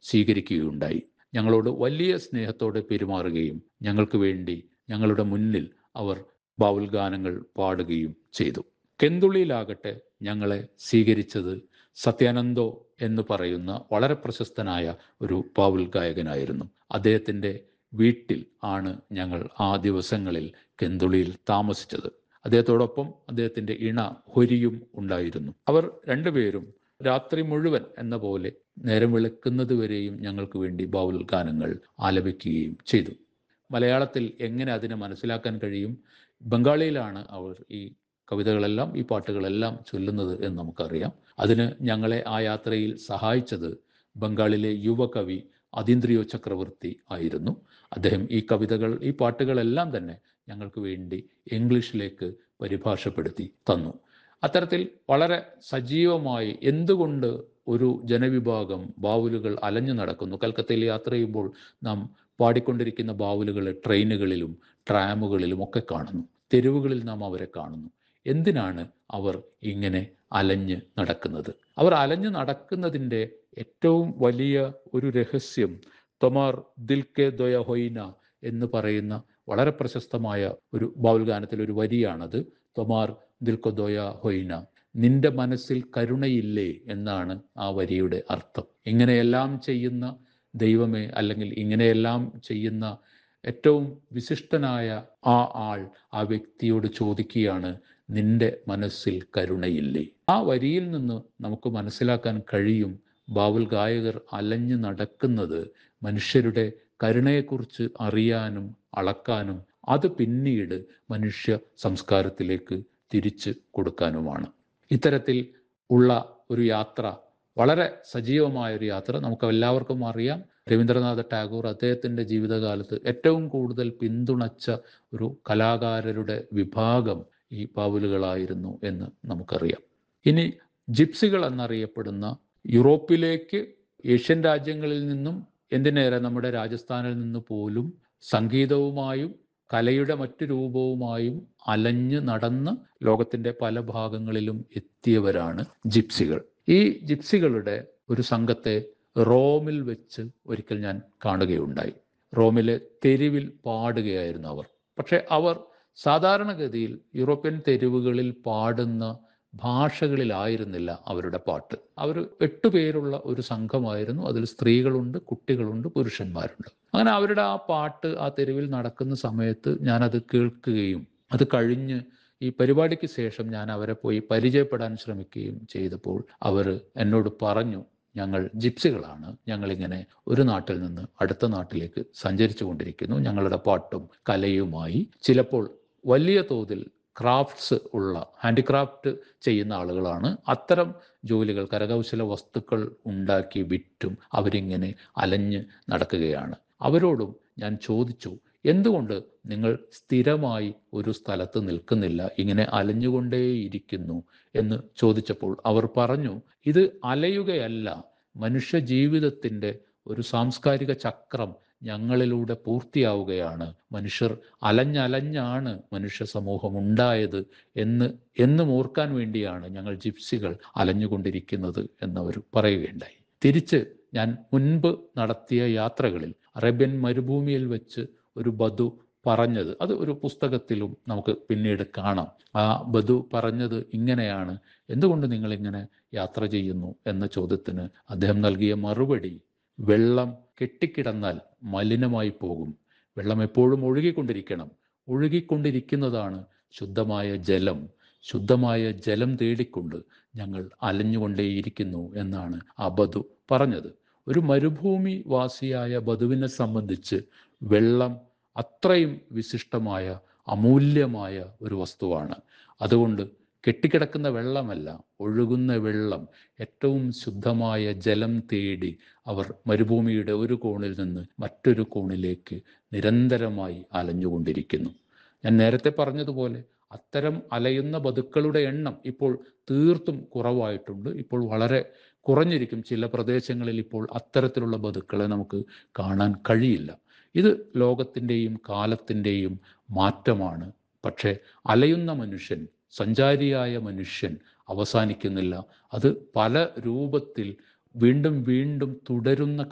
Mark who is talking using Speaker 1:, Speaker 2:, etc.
Speaker 1: സ്വീകരിക്കുകയുണ്ടായി ഞങ്ങളോട് വലിയ സ്നേഹത്തോടെ പെരുമാറുകയും ഞങ്ങൾക്ക് വേണ്ടി ഞങ്ങളുടെ മുന്നിൽ അവർ ബാവുൽ ഗാനങ്ങൾ പാടുകയും ചെയ്തു കെന്തുള്ളിയിലാകട്ടെ ഞങ്ങളെ സ്വീകരിച്ചത് സത്യാനന്ദോ എന്ന് പറയുന്ന വളരെ പ്രശസ്തനായ ഒരു ബാവുൽ ഗായകനായിരുന്നു അദ്ദേഹത്തിൻ്റെ വീട്ടിൽ ആണ് ഞങ്ങൾ ആ ദിവസങ്ങളിൽ കെന്തുള്ളിയിൽ താമസിച്ചത് അദ്ദേഹത്തോടൊപ്പം അദ്ദേഹത്തിൻ്റെ ഇണ ഹൊരിയും ഉണ്ടായിരുന്നു അവർ രണ്ടുപേരും രാത്രി മുഴുവൻ എന്ന പോലെ നേരം വെളുക്കുന്നത് വരെയും ഞങ്ങൾക്ക് വേണ്ടി ബാവുൽ ഗാനങ്ങൾ ആലപിക്കുകയും ചെയ്തു മലയാളത്തിൽ എങ്ങനെ അതിനെ മനസ്സിലാക്കാൻ കഴിയും ബംഗാളിയിലാണ് അവർ ഈ കവിതകളെല്ലാം ഈ പാട്ടുകളെല്ലാം ചൊല്ലുന്നത് എന്ന് നമുക്കറിയാം അതിന് ഞങ്ങളെ ആ യാത്രയിൽ സഹായിച്ചത് ബംഗാളിലെ യുവകവി അതീന്ദ്രിയോ ചക്രവർത്തി ആയിരുന്നു അദ്ദേഹം ഈ കവിതകൾ ഈ പാട്ടുകളെല്ലാം തന്നെ ഞങ്ങൾക്ക് വേണ്ടി ഇംഗ്ലീഷിലേക്ക് പരിഭാഷപ്പെടുത്തി തന്നു അത്തരത്തിൽ വളരെ സജീവമായി എന്തുകൊണ്ട് ഒരു ജനവിഭാഗം ബാവുലുകൾ അലഞ്ഞു നടക്കുന്നു കൽക്കത്തയിൽ യാത്ര ചെയ്യുമ്പോൾ നാം പാടിക്കൊണ്ടിരിക്കുന്ന ബാവുലുകൾ ട്രെയിനുകളിലും ട്രാമുകളിലും ഒക്കെ കാണുന്നു തെരുവുകളിൽ നാം അവരെ കാണുന്നു എന്തിനാണ് അവർ ഇങ്ങനെ അലഞ്ഞ് നടക്കുന്നത് അവർ അലഞ്ഞു നടക്കുന്നതിൻ്റെ ഏറ്റവും വലിയ ഒരു രഹസ്യം തൊമാർ ദിൽ കെ ദൊയ ഹൊയ്ന എന്ന് പറയുന്ന വളരെ പ്രശസ്തമായ ഒരു ബാവുൽ ഗാനത്തിൽ ഒരു വരിയാണത് തൊമാർ ദിൽക്കൊദോയ ഹൊയ്ന നിന്റെ മനസ്സിൽ കരുണയില്ലേ എന്നാണ് ആ വരിയുടെ അർത്ഥം ഇങ്ങനെയെല്ലാം ചെയ്യുന്ന ദൈവമേ അല്ലെങ്കിൽ ഇങ്ങനെയെല്ലാം ചെയ്യുന്ന ഏറ്റവും വിശിഷ്ടനായ ആ ആൾ ആ വ്യക്തിയോട് ചോദിക്കുകയാണ് നിന്റെ മനസ്സിൽ കരുണയില്ലേ ആ വരിയിൽ നിന്ന് നമുക്ക് മനസ്സിലാക്കാൻ കഴിയും ബാവുൽ ഗായകർ അലഞ്ഞു നടക്കുന്നത് മനുഷ്യരുടെ കരുണയെക്കുറിച്ച് അറിയാനും അളക്കാനും അത് പിന്നീട് മനുഷ്യ സംസ്കാരത്തിലേക്ക് തിരിച്ചു കൊടുക്കാനുമാണ് ഇത്തരത്തിൽ ഉള്ള ഒരു യാത്ര വളരെ സജീവമായ ഒരു യാത്ര നമുക്ക് എല്ലാവർക്കും അറിയാം രവീന്ദ്രനാഥ ടാഗോർ അദ്ദേഹത്തിൻ്റെ ജീവിതകാലത്ത് ഏറ്റവും കൂടുതൽ പിന്തുണച്ച ഒരു കലാകാരരുടെ വിഭാഗം ഈ പാവുലുകളായിരുന്നു എന്ന് നമുക്കറിയാം ഇനി ജിപ്സികൾ എന്നറിയപ്പെടുന്ന യൂറോപ്പിലേക്ക് ഏഷ്യൻ രാജ്യങ്ങളിൽ നിന്നും എന്തിനേറെ നമ്മുടെ രാജസ്ഥാനിൽ നിന്ന് പോലും സംഗീതവുമായും കലയുടെ മറ്റു രൂപവുമായും അലഞ്ഞ് നടന്ന് ലോകത്തിന്റെ പല ഭാഗങ്ങളിലും എത്തിയവരാണ് ജിപ്സികൾ ഈ ജിപ്സികളുടെ ഒരു സംഘത്തെ റോമിൽ വെച്ച് ഒരിക്കൽ ഞാൻ കാണുകയുണ്ടായി റോമിലെ തെരുവിൽ പാടുകയായിരുന്നു അവർ പക്ഷെ അവർ സാധാരണഗതിയിൽ യൂറോപ്യൻ തെരുവുകളിൽ പാടുന്ന ഭാഷകളിലായിരുന്നില്ല അവരുടെ പാട്ട് അവർ എട്ട് പേരുള്ള ഒരു സംഘമായിരുന്നു അതിൽ സ്ത്രീകളുണ്ട് കുട്ടികളുണ്ട് പുരുഷന്മാരുണ്ട് അങ്ങനെ അവരുടെ ആ പാട്ട് ആ തെരുവിൽ നടക്കുന്ന സമയത്ത് ഞാനത് കേൾക്കുകയും അത് കഴിഞ്ഞ് ഈ പരിപാടിക്ക് ശേഷം ഞാൻ അവരെ പോയി പരിചയപ്പെടാൻ ശ്രമിക്കുകയും ചെയ്തപ്പോൾ അവർ എന്നോട് പറഞ്ഞു ഞങ്ങൾ ജിപ്സികളാണ് ഞങ്ങളിങ്ങനെ ഒരു നാട്ടിൽ നിന്ന് അടുത്ത നാട്ടിലേക്ക് സഞ്ചരിച്ചു കൊണ്ടിരിക്കുന്നു ഞങ്ങളുടെ പാട്ടും കലയുമായി ചിലപ്പോൾ വലിയ തോതിൽ ക്രാഫ്റ്റ്സ് ഉള്ള ഹാൻഡിക്രാഫ്റ്റ് ചെയ്യുന്ന ആളുകളാണ് അത്തരം ജോലികൾ കരകൗശല വസ്തുക്കൾ ഉണ്ടാക്കി വിറ്റും അവരിങ്ങനെ അലഞ്ഞ് നടക്കുകയാണ് അവരോടും ഞാൻ ചോദിച്ചു എന്തുകൊണ്ട് നിങ്ങൾ സ്ഥിരമായി ഒരു സ്ഥലത്ത് നിൽക്കുന്നില്ല ഇങ്ങനെ അലഞ്ഞുകൊണ്ടേയിരിക്കുന്നു എന്ന് ചോദിച്ചപ്പോൾ അവർ പറഞ്ഞു ഇത് അലയുകയല്ല മനുഷ്യ ജീവിതത്തിൻ്റെ ഒരു സാംസ്കാരിക ചക്രം ഞങ്ങളിലൂടെ പൂർത്തിയാവുകയാണ് മനുഷ്യർ അലഞ്ഞലഞ്ഞാണ് മനുഷ്യ സമൂഹം ഉണ്ടായത് എന്ന് എന്നും ഓർക്കാൻ വേണ്ടിയാണ് ഞങ്ങൾ ജിപ്സികൾ അലഞ്ഞുകൊണ്ടിരിക്കുന്നത് എന്നവർ പറയുകയുണ്ടായി തിരിച്ച് ഞാൻ മുൻപ് നടത്തിയ യാത്രകളിൽ അറേബ്യൻ മരുഭൂമിയിൽ വെച്ച് ഒരു ബധു പറഞ്ഞത് അത് ഒരു പുസ്തകത്തിലും നമുക്ക് പിന്നീട് കാണാം ആ ബധു പറഞ്ഞത് ഇങ്ങനെയാണ് എന്തുകൊണ്ട് നിങ്ങൾ ഇങ്ങനെ യാത്ര ചെയ്യുന്നു എന്ന ചോദ്യത്തിന് അദ്ദേഹം നൽകിയ മറുപടി വെള്ളം കെട്ടിക്കിടന്നാൽ മലിനമായി പോകും വെള്ളം എപ്പോഴും ഒഴുകിക്കൊണ്ടിരിക്കണം ഒഴുകിക്കൊണ്ടിരിക്കുന്നതാണ് ശുദ്ധമായ ജലം ശുദ്ധമായ ജലം തേടിക്കൊണ്ട് ഞങ്ങൾ അലഞ്ഞുകൊണ്ടേയിരിക്കുന്നു എന്നാണ് ആ ബധു പറഞ്ഞത് ഒരു മരുഭൂമി വാസിയായ ബധുവിനെ സംബന്ധിച്ച് വെള്ളം അത്രയും വിശിഷ്ടമായ അമൂല്യമായ ഒരു വസ്തുവാണ് അതുകൊണ്ട് കെട്ടിക്കിടക്കുന്ന വെള്ളമല്ല ഒഴുകുന്ന വെള്ളം ഏറ്റവും ശുദ്ധമായ ജലം തേടി അവർ മരുഭൂമിയുടെ ഒരു കോണിൽ നിന്ന് മറ്റൊരു കോണിലേക്ക് നിരന്തരമായി അലഞ്ഞുകൊണ്ടിരിക്കുന്നു ഞാൻ നേരത്തെ പറഞ്ഞതുപോലെ അത്തരം അലയുന്ന ബതുക്കളുടെ എണ്ണം ഇപ്പോൾ തീർത്തും കുറവായിട്ടുണ്ട് ഇപ്പോൾ വളരെ കുറഞ്ഞിരിക്കും ചില പ്രദേശങ്ങളിൽ ഇപ്പോൾ അത്തരത്തിലുള്ള ബതുക്കളെ നമുക്ക് കാണാൻ കഴിയില്ല ഇത് ലോകത്തിൻ്റെയും കാലത്തിൻ്റെയും മാറ്റമാണ് പക്ഷേ അലയുന്ന മനുഷ്യൻ സഞ്ചാരിയായ മനുഷ്യൻ അവസാനിക്കുന്നില്ല അത് പല രൂപത്തിൽ വീണ്ടും വീണ്ടും തുടരുന്ന